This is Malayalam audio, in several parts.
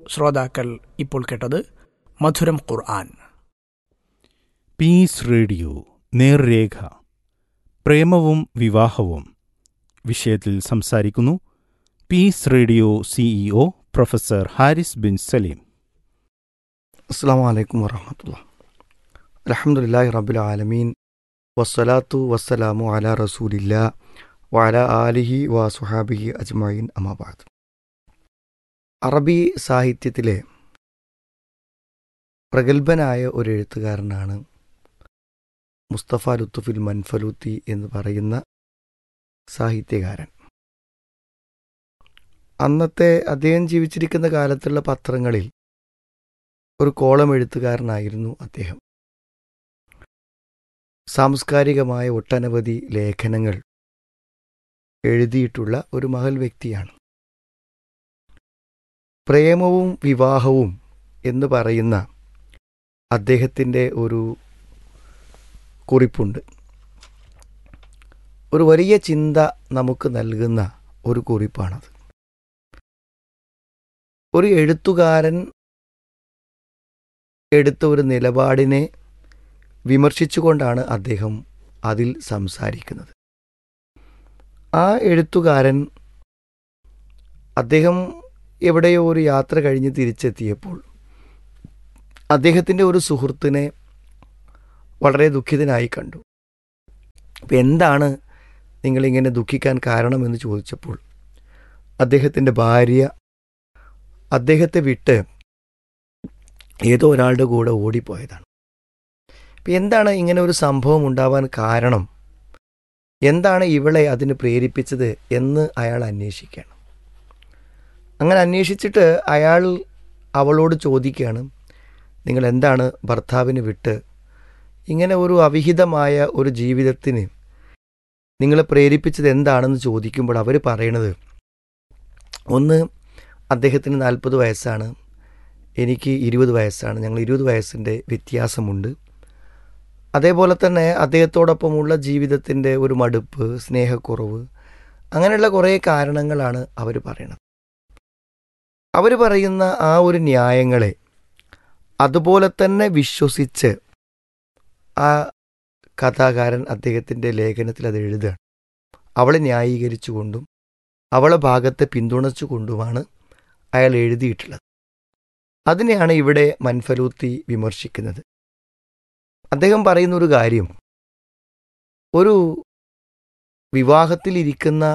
ശ്രോതാക്കൾ ഇപ്പോൾ കേട്ടത് മധുരം ഖുർആൻ പീസ് റേഡിയോ നേർരേഖ പ്രേമവും വിവാഹവും വിഷയത്തിൽ സംസാരിക്കുന്നു peace radio CEO professor Haris bin Saleem അസ്സാം വലൈക്കും വറഹമത്തുള്ള അലഹമുല്ലാ റബുൽ ആലമീൻ വസ്സലാത്തു വസ്സലാമു അല റസൂലില്ല വഅല ആലിഹി വ സുഹാബിഹി അജ്മീൻ അമാബാദ് അറബി സാഹിത്യത്തിലെ പ്രഗത്ഭനായ ഒരു എഴുത്തുകാരനാണ് മുസ്തഫ ലുത്തുഫിൽ മൻഫലൂത്തി എന്ന് പറയുന്ന സാഹിത്യകാരൻ അന്നത്തെ അദ്ദേഹം ജീവിച്ചിരിക്കുന്ന കാലത്തുള്ള പത്രങ്ങളിൽ ഒരു കോളം എഴുത്തുകാരനായിരുന്നു അദ്ദേഹം സാംസ്കാരികമായ ഒട്ടനവധി ലേഖനങ്ങൾ എഴുതിയിട്ടുള്ള ഒരു മഹൽ വ്യക്തിയാണ് പ്രേമവും വിവാഹവും എന്ന് പറയുന്ന അദ്ദേഹത്തിൻ്റെ ഒരു കുറിപ്പുണ്ട് ഒരു വലിയ ചിന്ത നമുക്ക് നൽകുന്ന ഒരു കുറിപ്പാണത് ഒരു എഴുത്തുകാരൻ എടുത്ത ഒരു നിലപാടിനെ വിമർശിച്ചുകൊണ്ടാണ് അദ്ദേഹം അതിൽ സംസാരിക്കുന്നത് ആ എഴുത്തുകാരൻ അദ്ദേഹം എവിടെയോ ഒരു യാത്ര കഴിഞ്ഞ് തിരിച്ചെത്തിയപ്പോൾ അദ്ദേഹത്തിൻ്റെ ഒരു സുഹൃത്തിനെ വളരെ ദുഃഖിതനായി കണ്ടു അപ്പം എന്താണ് നിങ്ങളിങ്ങനെ ദുഃഖിക്കാൻ കാരണമെന്ന് ചോദിച്ചപ്പോൾ അദ്ദേഹത്തിൻ്റെ ഭാര്യ അദ്ദേഹത്തെ വിട്ട് ഏതോ ഒരാളുടെ കൂടെ ഓടിപ്പോയതാണ് അപ്പം എന്താണ് ഇങ്ങനെ ഒരു സംഭവം ഉണ്ടാവാൻ കാരണം എന്താണ് ഇവളെ അതിന് പ്രേരിപ്പിച്ചത് എന്ന് അയാൾ അന്വേഷിക്കുകയാണ് അങ്ങനെ അന്വേഷിച്ചിട്ട് അയാൾ അവളോട് ചോദിക്കുകയാണ് നിങ്ങൾ എന്താണ് ഭർത്താവിന് വിട്ട് ഇങ്ങനെ ഒരു അവിഹിതമായ ഒരു ജീവിതത്തിന് നിങ്ങളെ പ്രേരിപ്പിച്ചത് എന്താണെന്ന് ചോദിക്കുമ്പോൾ അവർ പറയണത് ഒന്ന് അദ്ദേഹത്തിന് നാൽപ്പത് വയസ്സാണ് എനിക്ക് ഇരുപത് വയസ്സാണ് ഞങ്ങൾ ഇരുപത് വയസ്സിൻ്റെ വ്യത്യാസമുണ്ട് അതേപോലെ തന്നെ അദ്ദേഹത്തോടൊപ്പമുള്ള ജീവിതത്തിൻ്റെ ഒരു മടുപ്പ് സ്നേഹക്കുറവ് അങ്ങനെയുള്ള കുറേ കാരണങ്ങളാണ് അവർ പറയണത് അവർ പറയുന്ന ആ ഒരു ന്യായങ്ങളെ അതുപോലെ തന്നെ വിശ്വസിച്ച് ആ കഥാകാരൻ അദ്ദേഹത്തിൻ്റെ ലേഖനത്തിൽ അത് എഴുതുകയാണ് അവളെ ന്യായീകരിച്ചുകൊണ്ടും അവളെ ഭാഗത്തെ പിന്തുണച്ചുകൊണ്ടുമാണ് അയാൾ എഴുതിയിട്ടുള്ളത് അതിനെയാണ് ഇവിടെ മൻഫലൂത്തി വിമർശിക്കുന്നത് അദ്ദേഹം പറയുന്ന ഒരു കാര്യം ഒരു വിവാഹത്തിലിരിക്കുന്ന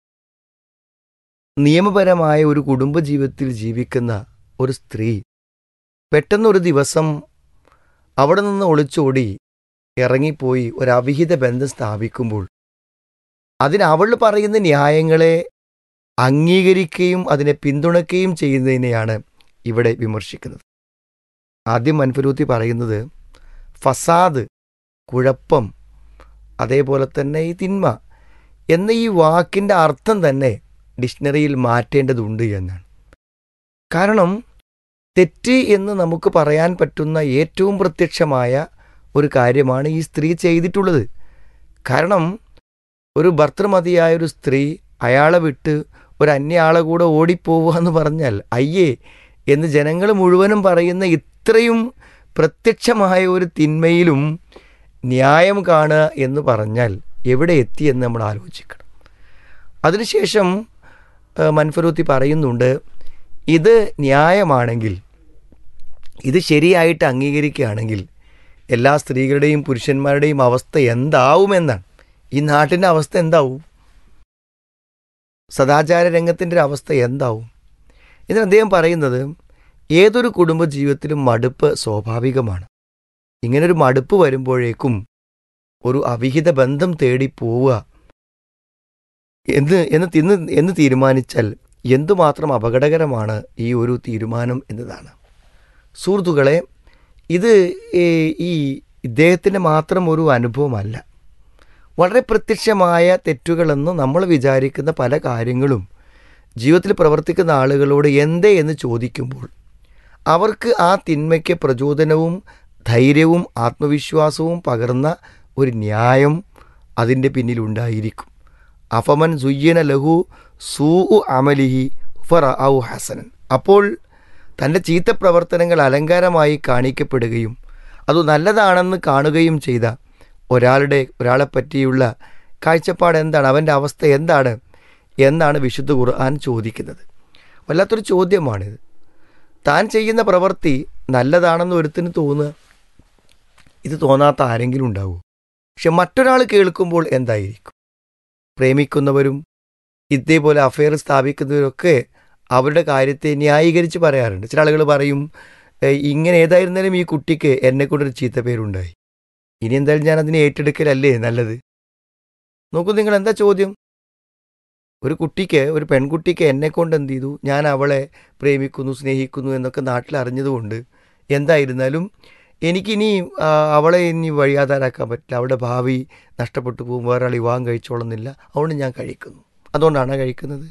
നിയമപരമായ ഒരു കുടുംബജീവിതത്തിൽ ജീവിക്കുന്ന ഒരു സ്ത്രീ പെട്ടെന്നൊരു ദിവസം അവിടെ നിന്ന് ഒളിച്ചോടി ഇറങ്ങിപ്പോയി ഒരു അവിഹിത ബന്ധം സ്ഥാപിക്കുമ്പോൾ അതിന് അവൾ പറയുന്ന ന്യായങ്ങളെ അംഗീകരിക്കുകയും അതിനെ പിന്തുണയ്ക്കുകയും ചെയ്യുന്നതിനെയാണ് ഇവിടെ വിമർശിക്കുന്നത് ആദ്യം മൻഫലൂത്തി പറയുന്നത് ഫസാദ് കുഴപ്പം അതേപോലെ തന്നെ ഈ തിന്മ എന്ന ഈ വാക്കിൻ്റെ അർത്ഥം തന്നെ ഡിക്ഷണറിയിൽ മാറ്റേണ്ടതുണ്ട് എന്നാണ് കാരണം തെറ്റ് എന്ന് നമുക്ക് പറയാൻ പറ്റുന്ന ഏറ്റവും പ്രത്യക്ഷമായ ഒരു കാര്യമാണ് ഈ സ്ത്രീ ചെയ്തിട്ടുള്ളത് കാരണം ഒരു ഭർത്തൃമതിയായ ഒരു സ്ത്രീ അയാളെ വിട്ട് ഒരു അന്യ ആളെ കൂടെ ഓടിപ്പോവുക എന്ന് പറഞ്ഞാൽ അയ്യേ എന്ന് ജനങ്ങൾ മുഴുവനും പറയുന്ന ഇത്രയും പ്രത്യക്ഷമായ ഒരു തിന്മയിലും ന്യായം കാണുക എന്ന് പറഞ്ഞാൽ എവിടെ എത്തിയെന്ന് നമ്മൾ ആലോചിക്കണം അതിനുശേഷം മൻഫറൂത്തി പറയുന്നുണ്ട് ഇത് ന്യായമാണെങ്കിൽ ഇത് ശരിയായിട്ട് അംഗീകരിക്കുകയാണെങ്കിൽ എല്ലാ സ്ത്രീകളുടെയും പുരുഷന്മാരുടെയും അവസ്ഥ എന്താവുമെന്നാണ് ഈ നാട്ടിൻ്റെ അവസ്ഥ എന്താവും സദാചാര രംഗത്തിൻ്റെ ഒരു അവസ്ഥ എന്താവും ഇതിന് അദ്ദേഹം പറയുന്നത് ഏതൊരു കുടുംബജീവിതത്തിലും മടുപ്പ് സ്വാഭാവികമാണ് ഇങ്ങനൊരു മടുപ്പ് വരുമ്പോഴേക്കും ഒരു അവിഹിത ബന്ധം തേടി പോവുക എന്ന് എന്ന് തിന്ന് എന്ന് തീരുമാനിച്ചാൽ എന്തുമാത്രം അപകടകരമാണ് ഈ ഒരു തീരുമാനം എന്നതാണ് സുഹൃത്തുക്കളെ ഇത് ഈ ഇദ്ദേഹത്തിൻ്റെ മാത്രം ഒരു അനുഭവമല്ല വളരെ പ്രത്യക്ഷമായ തെറ്റുകളെന്ന് നമ്മൾ വിചാരിക്കുന്ന പല കാര്യങ്ങളും ജീവിതത്തിൽ പ്രവർത്തിക്കുന്ന ആളുകളോട് എന്തേ എന്ന് ചോദിക്കുമ്പോൾ അവർക്ക് ആ തിന്മയ്ക്ക് പ്രചോദനവും ധൈര്യവും ആത്മവിശ്വാസവും പകർന്ന ഒരു ന്യായം അതിൻ്റെ പിന്നിലുണ്ടായിരിക്കും അഫമൻ സുയ്യന ലഹു സൂ അമലിഹി ഫറ ഔ ഹസനൻ അപ്പോൾ തൻ്റെ ചീത്ത പ്രവർത്തനങ്ങൾ അലങ്കാരമായി കാണിക്കപ്പെടുകയും അത് നല്ലതാണെന്ന് കാണുകയും ചെയ്ത ഒരാളുടെ ഒരാളെ പറ്റിയുള്ള കാഴ്ചപ്പാട് എന്താണ് അവൻ്റെ അവസ്ഥ എന്താണ് എന്നാണ് വിശുദ്ധ ഖുർആൻ ചോദിക്കുന്നത് വല്ലാത്തൊരു ചോദ്യമാണിത് താൻ ചെയ്യുന്ന പ്രവൃത്തി നല്ലതാണെന്ന് ഒരുത്തിന് തോന്നുക ഇത് തോന്നാത്ത ആരെങ്കിലും ഉണ്ടാവുമോ പക്ഷെ മറ്റൊരാൾ കേൾക്കുമ്പോൾ എന്തായിരിക്കും പ്രേമിക്കുന്നവരും ഇതേപോലെ അഫെയർ സ്ഥാപിക്കുന്നവരൊക്കെ അവരുടെ കാര്യത്തെ ന്യായീകരിച്ച് പറയാറുണ്ട് ചില ആളുകൾ പറയും "ഏയ് ഇങ്ങനെ ഏതായിരുന്നാലും ഈ കുട്ടിക്ക് എന്നെ കൊണ്ടൊരു ചീത്ത പേരുണ്ടായി ഇനി എന്തായാലും ഞാൻ അതിനെ ഏറ്റെടുക്കലല്ലേ നല്ലത് നോക്കൂ നിങ്ങൾ എന്താ ചോദ്യം ഒരു കുട്ടിക്ക് ഒരു പെൺകുട്ടിക്ക് എന്നെ കൊണ്ട് എന്ത് ചെയ്തു ഞാൻ അവളെ പ്രേമിക്കുന്നു സ്നേഹിക്കുന്നു എന്നൊക്കെ നാട്ടിൽ അറിഞ്ഞതുകൊണ്ട് എന്തായിരുന്നാലും എനിക്കിനി ആ, അവളെ ഇനി വഴിയാധാരാക്കാൻ പറ്റില്ല അവളുടെ ഭാവി നഷ്ടപ്പെട്ടു പോകും വേറെ ആൾ വിവാഹം കഴിച്ചോളുന്നില്ല അതുകൊണ്ട് ഞാൻ കഴിക്കുന്നു അതുകൊണ്ടാണ് കഴിക്കുന്നത്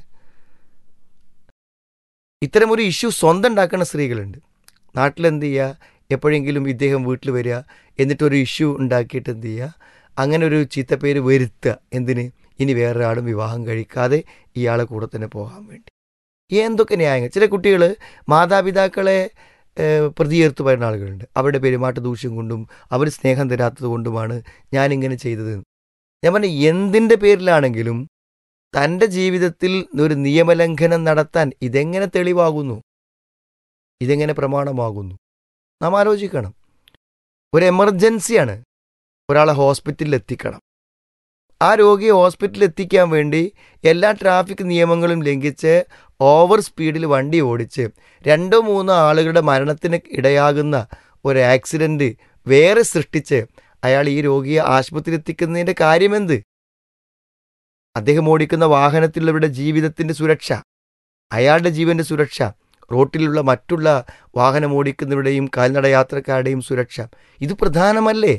ഇത്തരമൊരു ഇഷ്യൂ സ്വന്തം ഉണ്ടാക്കുന്ന സ്ത്രീകളുണ്ട് നാട്ടിലെന്ത് ചെയ്യുക എപ്പോഴെങ്കിലും ഇദ്ദേഹം വീട്ടിൽ വരിക എന്നിട്ടൊരു ഇഷ്യൂ ഉണ്ടാക്കിയിട്ട് എന്ത് ചെയ്യുക അങ്ങനെ ഒരു ചീത്തപ്പേര് വരുത്തുക എന്തിന് ഇനി വേറൊരാളും വിവാഹം കഴിക്കാതെ ഇയാളെ കൂടെ തന്നെ പോകാൻ വേണ്ടി എന്തൊക്കെ ന്യായങ്ങൾ ചില കുട്ടികൾ മാതാപിതാക്കളെ ഏഹ്, പ്രതിയേർത്ത് പറയുന്ന ആളുകളുണ്ട് അവരുടെ പെരുമാറ്റ ദൂഷ്യം കൊണ്ടും അവർ സ്നേഹം തരാത്തത് കൊണ്ടുമാണ് ഞാനിങ്ങനെ ചെയ്തത് ഞാൻ പറഞ്ഞ എന്തിൻ്റെ പേരിലാണെങ്കിലും തൻ്റെ ജീവിതത്തിൽ ഒരു നിയമലംഘനം നടത്താൻ ഇതെങ്ങനെ തെളിവാകുന്നു ഇതെങ്ങനെ പ്രമാണമാകുന്നു നാം ആലോചിക്കണം ഒരു എമർജൻസിയാണ് ഒരാളെ ഹോസ്പിറ്റലിൽ എത്തിക്കണം ആ രോഗിയെ ഹോസ്പിറ്റലിൽ എത്തിക്കാൻ വേണ്ടി എല്ലാ ട്രാഫിക് നിയമങ്ങളും ലംഘിച്ച് ഓവർ സ്പീഡിൽ വണ്ടി ഓടിച്ച് രണ്ടോ മൂന്നോ ആളുകളുടെ മരണത്തിന് ഇടയാകുന്ന ഒരു ആക്സിഡൻറ്റ് വേറെ സൃഷ്ടിച്ച് അയാൾ ഈ രോഗിയെ ആശുപത്രിയിൽ എത്തിക്കുന്നതിൻ്റെ കാര്യമെന്ത് അദ്ദേഹം ഓടിക്കുന്ന വാഹനത്തിലുള്ളവരുടെ ജീവിതത്തിൻ്റെ സുരക്ഷ അയാളുടെ ജീവന്റെ സുരക്ഷ റോട്ടിലുള്ള മറ്റുള്ള വാഹനം ഓടിക്കുന്നവരുടെയും കാൽനട യാത്രക്കാരുടെയും സുരക്ഷ ഇത് പ്രധാനമല്ലേ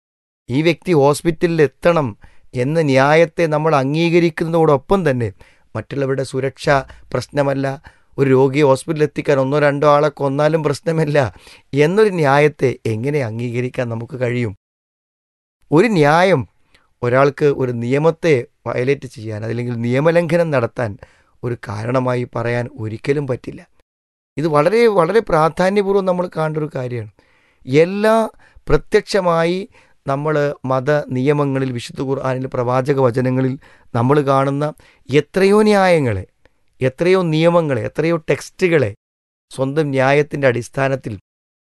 ഈ വ്യക്തി ഹോസ്പിറ്റലിൽ എത്തണം എന്ന ന്യായത്തെ നമ്മൾ അംഗീകരിക്കുന്നതോടൊപ്പം തന്നെ മറ്റുള്ളവരുടെ സുരക്ഷ പ്രശ്നമല്ല ഒരു രോഗിയെ ഹോസ്പിറ്റലിൽ എത്തിക്കാൻ ഒന്നോ രണ്ടോ ആളെ കൊന്നാലും പ്രശ്നമില്ല എന്നൊരു ന്യായത്തെ എങ്ങനെ അംഗീകരിക്കാൻ നമുക്ക് കഴിയും ഒരു ന്യായം ഒരാൾക്ക് ഒരു നിയമത്തെ വയലേറ്റ് ചെയ്യാൻ അല്ലെങ്കിൽ നിയമലംഘനം നടത്താൻ ഒരു കാരണമായി പറയാൻ ഒരിക്കലും പറ്റില്ല ഇത് വളരെ വളരെ പ്രാധാന്യപൂർവ്വം നമ്മൾ കാണേണ്ട ഒരു കാര്യമാണ് എല്ലാ പ്രത്യക്ഷമായി നമ്മൾ മത നിയമങ്ങളിൽ വിശുദ്ധ ഖുർആാനിൽ പ്രവാചക വചനങ്ങളിൽ നമ്മൾ കാണുന്ന എത്രയോ ന്യായങ്ങളെ എത്രയോ നിയമങ്ങളെ എത്രയോ ടെക്സ്റ്റുകളെ സ്വന്തം ന്യായത്തിൻ്റെ അടിസ്ഥാനത്തിൽ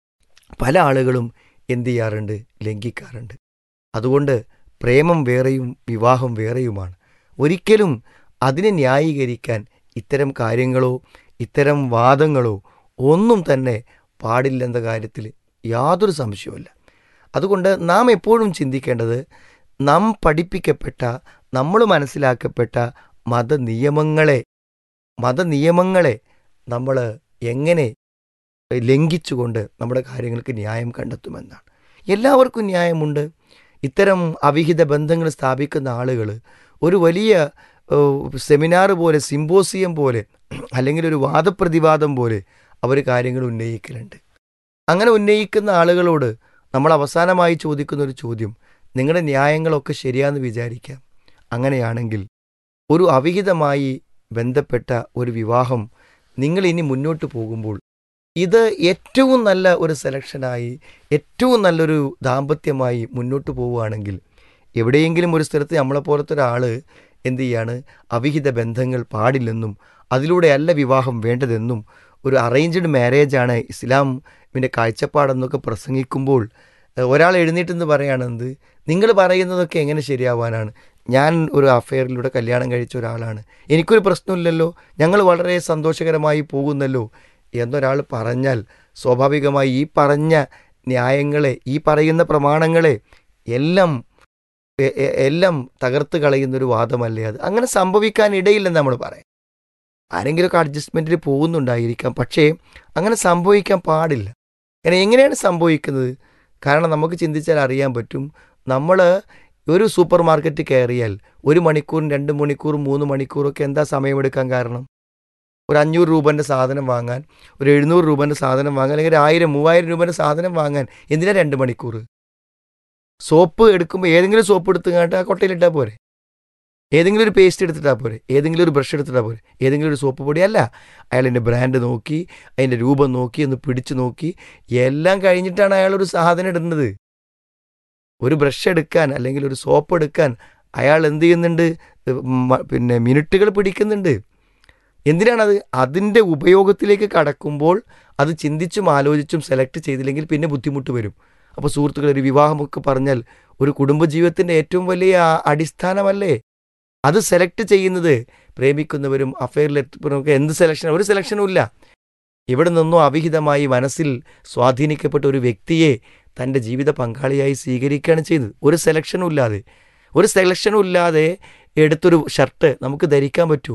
പല ആളുകളും എന്ത് ചെയ്യാറുണ്ട് ലംഘിക്കാറുണ്ട് അതുകൊണ്ട് പ്രേമം വേറെയും വിവാഹം വേറെയുമാണ് ഒരിക്കലും അതിനെ ന്യായീകരിക്കാൻ ഇത്തരം കാര്യങ്ങളോ ഇത്തരം വാദങ്ങളോ ഒന്നും തന്നെ പാടില്ലെന്ന കാര്യത്തിൽ യാതൊരു സംശയവുമില്ല അതുകൊണ്ട് നാം എപ്പോഴും ചിന്തിക്കേണ്ടത് നാം പഠിപ്പിക്കപ്പെട്ട നമ്മൾ മനസ്സിലാക്കപ്പെട്ട മതനിയമങ്ങളെ മതനിയമങ്ങളെ നമ്മൾ എങ്ങനെ ലംഘിച്ചുകൊണ്ട് നമ്മുടെ കാര്യങ്ങൾക്ക് ന്യായം കണ്ടെത്തുമെന്നാണ് എല്ലാവർക്കും ന്യായമുണ്ട് ഇത്തരം അവിഹിത ബന്ധങ്ങൾ സ്ഥാപിക്കുന്ന ആളുകൾ ഒരു വലിയ ഏഹ്, സെമിനാർ പോലെ സിമ്പോസിയം പോലെ അല്ലെങ്കിൽ ഒരു വാദപ്രതിവാദം പോലെ അവർ കാര്യങ്ങൾ ഉന്നയിക്കലുണ്ട് അങ്ങനെ ഉന്നയിക്കുന്ന ആളുകളോട് നമ്മൾ അവസാനമായി ചോദിക്കുന്ന ഒരു ചോദ്യം നിങ്ങളുടെ ന്യായങ്ങളൊക്കെ ശരിയാന്ന് വിചാരിക്കാം അങ്ങനെയാണെങ്കിൽ ഒരു അവിഹിതമായി ബന്ധപ്പെട്ട ഒരു വിവാഹം നിങ്ങൾ ഇനി മുന്നോട്ട് പോകുമ്പോൾ ഇത് ഏറ്റവും നല്ല ഒരു സെലക്ഷനായി ഏറ്റവും നല്ലൊരു ദാമ്പത്യമായി മുന്നോട്ട് പോവുകയാണെങ്കിൽ എവിടെയെങ്കിലും ഒരു സ്ഥലത്ത് നമ്മളെപ്പോലത്തെ ഒരാൾ എന്ത് ചെയ്യാണ് അവിഹിത ബന്ധങ്ങൾ പാടില്ലെന്നും അതിലൂടെയല്ല വിവാഹം വേണ്ടതെന്നും ഒരു അറേഞ്ച്ഡ് മാരേജാണ് ഇസ്ലാമിൻ്റെ കാഴ്ചപ്പാടെന്നൊക്കെ പ്രസംഗിക്കുമ്പോൾ ഏഹ്, ഒരാൾ എഴുന്നേറ്റെന്ന് പറയുകയാണെന്ത് നിങ്ങൾ പറയുന്നതൊക്കെ എങ്ങനെ ശരിയാവാനാണ് ഞാൻ ഒരു അഫെയറിലൂടെ കല്യാണം കഴിച്ച ഒരാളാണ് എനിക്കൊരു പ്രശ്നമില്ലല്ലോ ഞങ്ങൾ വളരെ സന്തോഷകരമായി പോകുന്നല്ലോ എന്നൊരാൾ പറഞ്ഞാൽ സ്വാഭാവികമായി ഈ പറഞ്ഞ ന്യായങ്ങളെ ഈ പറയുന്ന പ്രമാണങ്ങളെ എല്ലാം എ- എ- എല്ലാം തകർത്ത് കളയുന്നൊരു വാദമല്ലേ അത് അങ്ങനെ സംഭവിക്കാൻ ഇടയില്ലെന്ന് നമ്മൾ പറയാം ആരെങ്കിലുമൊക്കെ അഡ്ജസ്റ്റ്മെൻറ്റിൽ പോകുന്നുണ്ടായിരിക്കാം പക്ഷേ അങ്ങനെ സംഭവിക്കാൻ പാടില്ല കാരണം എങ്ങനെയാണ് സംഭവിക്കുന്നത് കാരണം നമുക്ക് ചിന്തിച്ചാൽ അറിയാൻ പറ്റും നമ്മൾ ഒരു സൂപ്പർ മാർക്കറ്റ് കയറിയാൽ ഒരു മണിക്കൂറും രണ്ട് മണിക്കൂറും മൂന്ന് മണിക്കൂറൊക്കെ എന്താ സമയമെടുക്കാൻ കാരണം ഒരു അഞ്ഞൂറ് രൂപൻ്റെ സാധനം വാങ്ങാൻ ഒരു എഴുന്നൂറ് രൂപൻ്റെ സാധനം വാങ്ങാൻ അല്ലെങ്കിൽ ഒരു ആയിരം മൂവായിരം രൂപൻ്റെ സാധനം വാങ്ങാൻ എന്തിനാ രണ്ട് മണിക്കൂർ സോപ്പ് എടുക്കുമ്പോൾ ഏതെങ്കിലും സോപ്പ് എടുത്ത് കണ്ടിട്ട് ആ കൊട്ടയിലിട്ടാൽ പോരെ ഏതെങ്കിലും ഒരു പേസ്റ്റ് എടുത്തിട്ടാൽ പോരെ ഏതെങ്കിലും ഒരു ബ്രഷ് എടുത്തിട്ടാൽ പോരെ ഏതെങ്കിലും ഒരു സോപ്പ് പൊടി അല്ല അയാൾ അതിൻ്റെ ബ്രാൻഡ് നോക്കി അതിൻ്റെ രൂപം നോക്കി ഒന്ന് പിടിച്ചു നോക്കി എല്ലാം കഴിഞ്ഞിട്ടാണ് അയാൾ ഒരു സാധനം ഇടുന്നത് ഒരു ബ്രഷ് എടുക്കാൻ അല്ലെങ്കിൽ ഒരു സോപ്പ് എടുക്കാൻ അയാൾ എന്ത് ചെയ്യുന്നുണ്ട് മ- പിന്നെ മിനിറ്റുകൾ പിടിക്കുന്നുണ്ട് എന്തിനാണത് അതിൻ്റെ ഉപയോഗത്തിലേക്ക് കടക്കുമ്പോൾ അത് ചിന്തിച്ചും ആലോചിച്ചും സെലക്ട് ചെയ്തില്ലെങ്കിൽ പിന്നെ ബുദ്ധിമുട്ട് വരും അപ്പോൾ സുഹൃത്തുക്കൾ ഒരു വിവാഹമൊക്കെ പറഞ്ഞാൽ ഒരു കുടുംബജീവിതത്തിൻ്റെ ഏറ്റവും വലിയ ആ- അടിസ്ഥാനമല്ലേ അത് സെലക്ട് ചെയ്യുന്നത് പ്രേമിക്കുന്നവരും അഫെയറിലെത്തുന്നവരൊക്കെ എന്ത് സെലക്ഷൻ ഒരു സെലക്ഷനും ഇല്ല ഇവിടെ നിന്നും അവിഹിതമായി മനസ്സിൽ സ്വാധീനിക്കപ്പെട്ട ഒരു വ്യക്തിയെ തൻ്റെ ജീവിത പങ്കാളിയായി സ്വീകരിക്കുകയാണ് ചെയ്യുന്നത് ഒരു സെലക്ഷനും ഇല്ലാതെ ഒരു സെലക്ഷനും ഇല്ലാതെ എടുത്തൊരു ഷർട്ട് നമുക്ക് ധരിക്കാൻ പറ്റുമോ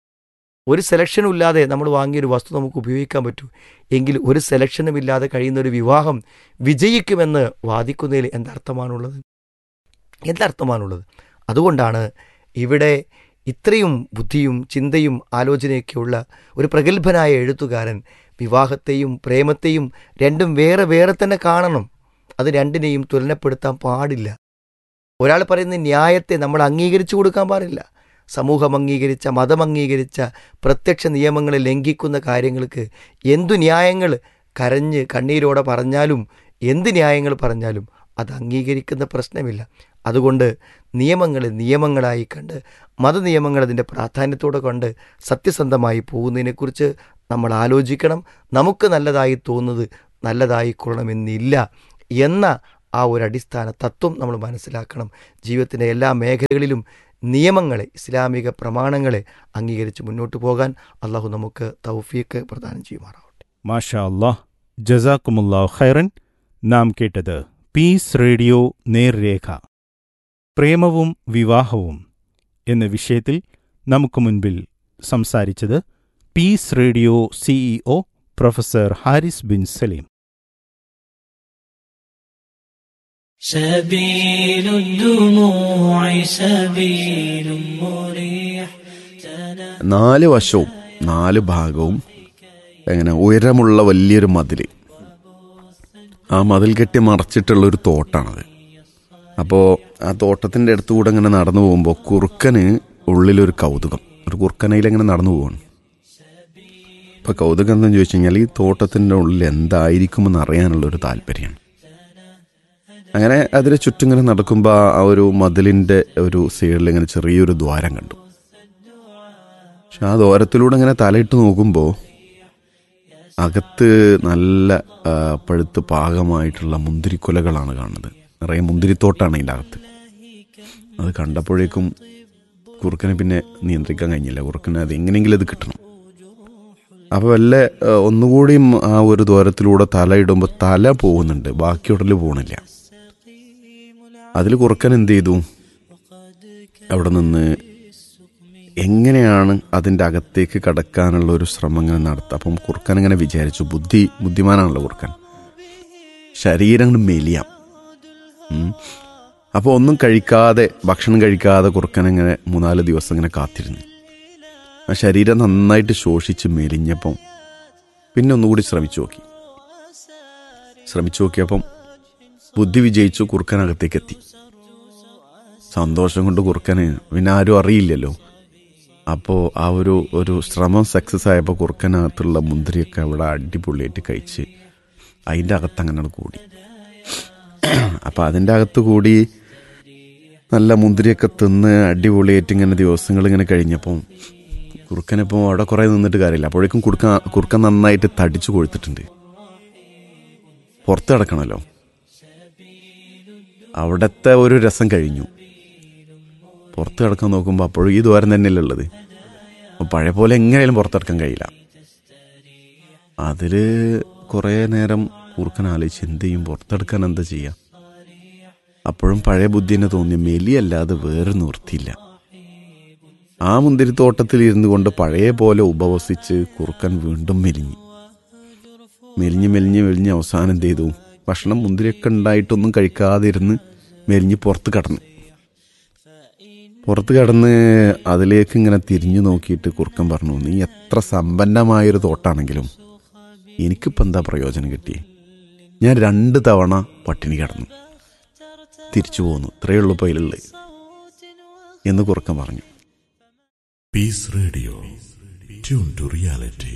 ഒരു സെലക്ഷനും ഇല്ലാതെ നമ്മൾ വാങ്ങിയൊരു വസ്തു നമുക്ക് ഉപയോഗിക്കാൻ പറ്റൂ എങ്കിൽ ഒരു സെലക്ഷനും ഇല്ലാതെ കഴിയുന്ന ഒരു വിവാഹം വിജയിക്കുമെന്ന് വാദിക്കുന്നതിൽ എന്തർത്ഥമാണുള്ളത് എന്തർത്ഥമാണുള്ളത് അതുകൊണ്ടാണ് ഇവിടെ ഇത്രയും ബുദ്ധിയും ചിന്തയും ആലോചനയൊക്കെയുള്ള ഒരു പ്രഗത്ഭനായ എഴുത്തുകാരൻ വിവാഹത്തെയും പ്രേമത്തെയും രണ്ടും വേറെ വേറെ തന്നെ കാണണം അത് രണ്ടിനെയും തുലനപ്പെടുത്താൻ പാടില്ല ഒരാൾ പറയുന്ന ന്യായത്തെ നമ്മൾ അംഗീകരിച്ചു കൊടുക്കാൻ പാടില്ല സമൂഹം അംഗീകരിച്ച മതം അംഗീകരിച്ച പ്രത്യക്ഷ നിയമങ്ങളെ ലംഘിക്കുന്ന കാര്യങ്ങൾക്ക് എന്തു ന്യായങ്ങൾ കരഞ്ഞ് കണ്ണീരോടെ പറഞ്ഞാലും എന്ത് ന്യായങ്ങൾ പറഞ്ഞാലും അത് അംഗീകരിക്കുന്ന പ്രശ്നമില്ല അതുകൊണ്ട് നിയമങ്ങളെ നിയമങ്ങളായി കണ്ട് മതനിയമങ്ങൾ അതിൻ്റെ പ്രാധാന്യത്തോടെ കണ്ട് സത്യസന്ധമായി പോകുന്നതിനെക്കുറിച്ച് നമ്മൾ ആലോചിക്കണം നമുക്ക് നല്ലതായി തോന്നുന്നത് നല്ലതായിക്കൊള്ളണമെന്നില്ല എന്ന ആ ഒരു അടിസ്ഥാന തത്വം നമ്മൾ മനസ്സിലാക്കണം ജീവിതത്തിൻ്റെ എല്ലാ മേഖലകളിലും നിയമങ്ങളെ ഇസ്ലാമിക പ്രമാണങ്ങളെ അംഗീകരിച്ച് മുന്നോട്ട് പോകാൻ അള്ളാഹു നമുക്ക് തൗഫീക്ക് പ്രദാനം ചെയ്യുമാറാവട്ടെ മാഷാ അല്ലാഹ് ജസാക്കുമുല്ലാ ഖൈറൻ നാം കേട്ടത് പീസ് റേഡിയോ നേർരേഖ പ്രേമവും വിവാഹവും എന്ന വിഷയത്തിൽ നമുക്ക് മുൻപിൽ സംസാരിച്ചത് peace radio CEO professor Haris bin Saleem سبيل الدموع سبيل مريح നാല് വശവും നാല് ഭാഗവും എങ്ങനെ ഉയരമുള്ള വലിയൊരു മതിൽ ആ മതിൽ കെട്ടി മറച്ചിട്ടുള്ള ഒരു തോട്ടാണത് അപ്പോൾ ആ തോട്ടത്തിൻ്റെ അടുത്തുകൂടെ ഇങ്ങനെ നടന്നു പോകുമ്പോൾ കുറുക്കന് ഉള്ളിലൊരു കൗതുകം ഒരു കുറുക്കനയിലിങ്ങനെ നടന്നു പോവാണ് ഇപ്പോൾ കൗതുകം എന്താണെന്ന് ചോദിച്ചു കഴിഞ്ഞാൽ ഈ തോട്ടത്തിൻ്റെ ഉള്ളിൽ എന്തായിരിക്കുമെന്ന് അറിയാനുള്ളൊരു താല്പര്യമാണ് അങ്ങനെ അതിന് ചുറ്റും ഇങ്ങനെ നടക്കുമ്പോൾ ആ ഒരു മതിലിൻ്റെ ഒരു സൈഡിൽ ഇങ്ങനെ ചെറിയൊരു ദ്വാരം കണ്ടു പക്ഷെ ആ ദ്വാരത്തിലൂടെ ഇങ്ങനെ തലയിട്ട് നോക്കുമ്പോൾ അകത്ത് നല്ല ആ, പഴുത്ത് പാകമായിട്ടുള്ള മുന്തിരിക്കുലകളാണ് കാണുന്നത് നിറയെ മുന്തിരിത്തോട്ടാണ് അതിൻ്റെ അകത്ത് അത് കണ്ടപ്പോഴേക്കും കുറുക്കനെ പിന്നെ നിയന്ത്രിക്കാൻ കഴിഞ്ഞില്ല കുറുക്കന് അത് എങ്ങനെയെങ്കിലും അത് കിട്ടണം അപ്പോൾ വല്ല ആ, ഒന്നുകൂടിയും ആ ഒരു ദ്വാരത്തിലൂടെ തല ഇടുമ്പോൾ തല പോകുന്നുണ്ട് ബാക്കി ഉടല് പോകണില്ല അതിൽ കുറുക്കൻ എന്ത് ചെയ്തു അവിടെ നിന്ന് എങ്ങനെയാണ് അതിൻ്റെ അകത്തേക്ക് കടക്കാനുള്ള ഒരു ശ്രമം ഇങ്ങനെ നടത്തുക അപ്പം കുറുക്കൻ ഇങ്ങനെ വിചാരിച്ചു ബുദ്ധി ബുദ്ധിമാനാണല്ലോ കുറുക്കൻ ശരീരം അങ്ങട് മെലിയാം ഉം. അപ്പോൾ ഒന്നും കഴിക്കാതെ ഭക്ഷണം കഴിക്കാതെ കുറുക്കൻ ഇങ്ങനെ മൂന്നാല് ദിവസം ഇങ്ങനെ കാത്തിരുന്നു ആ ശരീരം നന്നായിട്ട് ശോഷിച്ച് മെലിഞ്ഞപ്പം പിന്നെ ഒന്നുകൂടി ശ്രമിച്ചു നോക്കി ശ്രമിച്ചു നോക്കിയപ്പം ബുദ്ധി വിജയിച്ചു കുറുക്കനകത്തേക്ക് എത്തി സന്തോഷം കൊണ്ട് കുറുക്കന് പിന്നെ ആരും അറിയില്ലല്ലോ അപ്പോൾ ആ ഒരു ഒരു ശ്രമം സക്സസ് ആയപ്പോൾ കുറുക്കനകത്തുള്ള മുന്തിരിയൊക്കെ അവിടെ അടിപൊളിയായിട്ട് കഴിച്ച് അതിൻ്റെ അകത്ത് അങ്ങനെ കൂടി അപ്പോൾ അതിൻ്റെ അകത്ത് കൂടി നല്ല മുന്തിരിയൊക്കെ തിന്ന് അടിപൊളിയായിട്ട് ഇങ്ങനെ ദിവസങ്ങൾ ഇങ്ങനെ കഴിഞ്ഞപ്പം കുറുക്കനിപ്പോൾ അവിടെ കുറേ നിന്നിട്ട് കാര്യമില്ല അപ്പോഴേക്കും കുറുക്കൻ കുറുക്കൻ നന്നായിട്ട് തടിച്ചു കൊഴുത്തിട്ടുണ്ട് പുറത്ത് കിടക്കണമല്ലോ അവിടുത്തെ ഒരു രസം കഴിഞ്ഞു പുറത്ത് കിടക്കാൻ നോക്കുമ്പോൾ അപ്പോഴും ഈ ദ്വാരം തന്നെയല്ലേ ഉള്ളത് അപ്പോൾ പഴയ പോലെ എങ്ങനെയാലും പുറത്തെടുക്കാൻ കഴിയില്ല അതിൽ കുറേ നേരം കുറുക്കൻ ആലോചിച്ച് എന്ത് ചെയ്യും പുറത്തെടുക്കാൻ എന്താ ചെയ്യുക അപ്പോഴും പഴയ ബുദ്ധി തന്നെ തോന്നി മെലിയല്ലാതെ വേറെ നിവൃത്തിയില്ല ആ മുന്തിരിത്തോട്ടത്തിൽ ഇരുന്നു കൊണ്ട് പഴയ പോലെ ഉപവസിച്ച് കുറുക്കൻ വീണ്ടും മെലിഞ്ഞു മെലിഞ്ഞ് മെലിഞ്ഞ് മെലിഞ്ഞ് അവസാനം എന്ത് ചെയ്തു ഭക്ഷണം മുന്തിരിയൊക്കെ ഉണ്ടായിട്ടൊന്നും കഴിക്കാതെ ഇരുന്ന് മെലിഞ്ഞ് പുറത്ത് കടന്നു പുറത്ത് കടന്ന് അതിലേക്ക് ഇങ്ങനെ തിരിഞ്ഞു നോക്കിയിട്ട് കുറുക്കൻ പറഞ്ഞു നീ എത്ര സമ്പന്നമായൊരു തോട്ടാണെങ്കിലും എനിക്കിപ്പോൾ എന്താ പ്രയോജനം കിട്ടിയേ ഞാൻ രണ്ട് തവണ പട്ടിണി കിടന്നു തിരിച്ചു പോന്നു ഇത്രയേ ഉള്ളൂ ഇപ്പോൾ അതിലുള്ളത് എന്ന് കുറുക്കം പറഞ്ഞു Peace Radio. Tune to reality.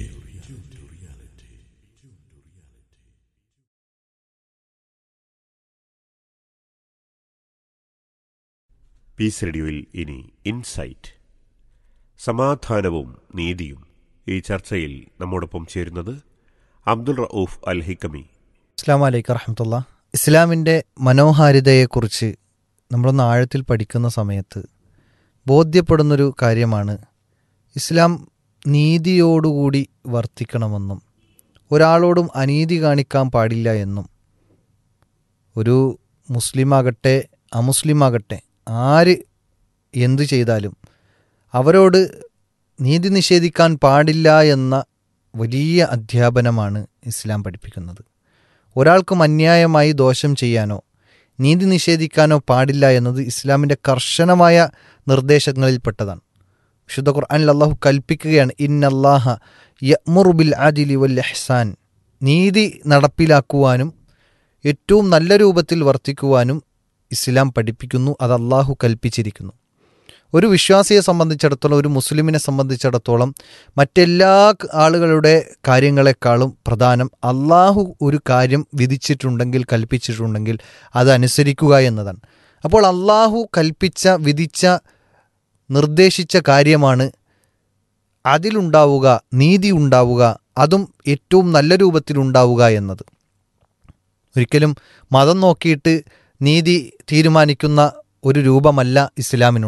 Peace റേഡിയോയിൽ ഇനി ഇൻസൈറ്റ് സമാധാനവും നീതിയും ഈ ചർച്ചയിൽ നമ്മോടൊപ്പം ചേരുന്നത് അബ്ദുൾ റൌഫ് അൽ ഹിക്കമി അസ്സാം വലൈക്കും വറഹമത്തുള്ള ഇസ്ലാമിൻ്റെ മനോഹാരിതയെക്കുറിച്ച് നമ്മളൊന്ന് ആഴത്തിൽ പഠിക്കുന്ന സമയത്ത് ബോധ്യപ്പെടുന്നൊരു കാര്യമാണ് ഇസ്ലാം നീതിയോടുകൂടി വർത്തിക്കണമെന്നും ഒരാളോടും അനീതി കാണിക്കാൻ പാടില്ല എന്നും ഒരു മുസ്ലിമാകട്ടെ അമുസ്ലിമാകട്ടെ ആര് എന്തു ചെയ്താലും അവരോട് നീതി നിഷേധിക്കാൻ പാടില്ല എന്ന വലിയ അധ്യാപനമാണ് ഇസ്ലാം പഠിപ്പിക്കുന്നത് ഒരാൾക്കും അന്യായമായി ദോഷം ചെയ്യാനോ നീതി നിഷേധിക്കാനോ പാടില്ല എന്നത് ഇസ്ലാമിൻ്റെ കർശനമായ നിർദ്ദേശങ്ങളിൽപ്പെട്ടതാണ് വിശുദ്ധ ഖുർആനിൽ അള്ളാഹു കൽപ്പിക്കുകയാണ് ഇന്നല്ലാഹ യമുറുബിൽ ആദിലി വൽ എഹ്സാൻ നീതി നടപ്പിലാക്കുവാനും ഏറ്റവും നല്ല രൂപത്തിൽ വർത്തിക്കുവാനും ഇസ്ലാം പഠിപ്പിക്കുന്നു അത് അള്ളാഹു കൽപ്പിച്ചിരിക്കുന്നു ഒരു വിശ്വാസിയെ സംബന്ധിച്ചിടത്തോളം ഒരു മുസ്ലിമിനെ സംബന്ധിച്ചിടത്തോളം മറ്റെല്ലാ ക- ആളുകളുടെ കാര്യങ്ങളെക്കാളും പ്രധാനം അള്ളാഹു ഒരു കാര്യം വിധിച്ചിട്ടുണ്ടെങ്കിൽ കൽപ്പിച്ചിട്ടുണ്ടെങ്കിൽ അത് അനുസരിക്കുക എന്നതാണ് അപ്പോൾ അള്ളാഹു കൽപ്പിച്ച വിധിച്ച നിർദ്ദേശിച്ച കാര്യമാണ് അതിലുണ്ടാവുക നീതി ഉണ്ടാവുക അതും ഏറ്റവും നല്ല രൂപത്തിലുണ്ടാവുക എന്നത് ഒരിക്കലും മതം നോക്കിയിട്ട് നീതി തീരുമാനിക്കുന്ന ഒരു രൂപമല്ല ഇസ്ലാമിനുള്ളത്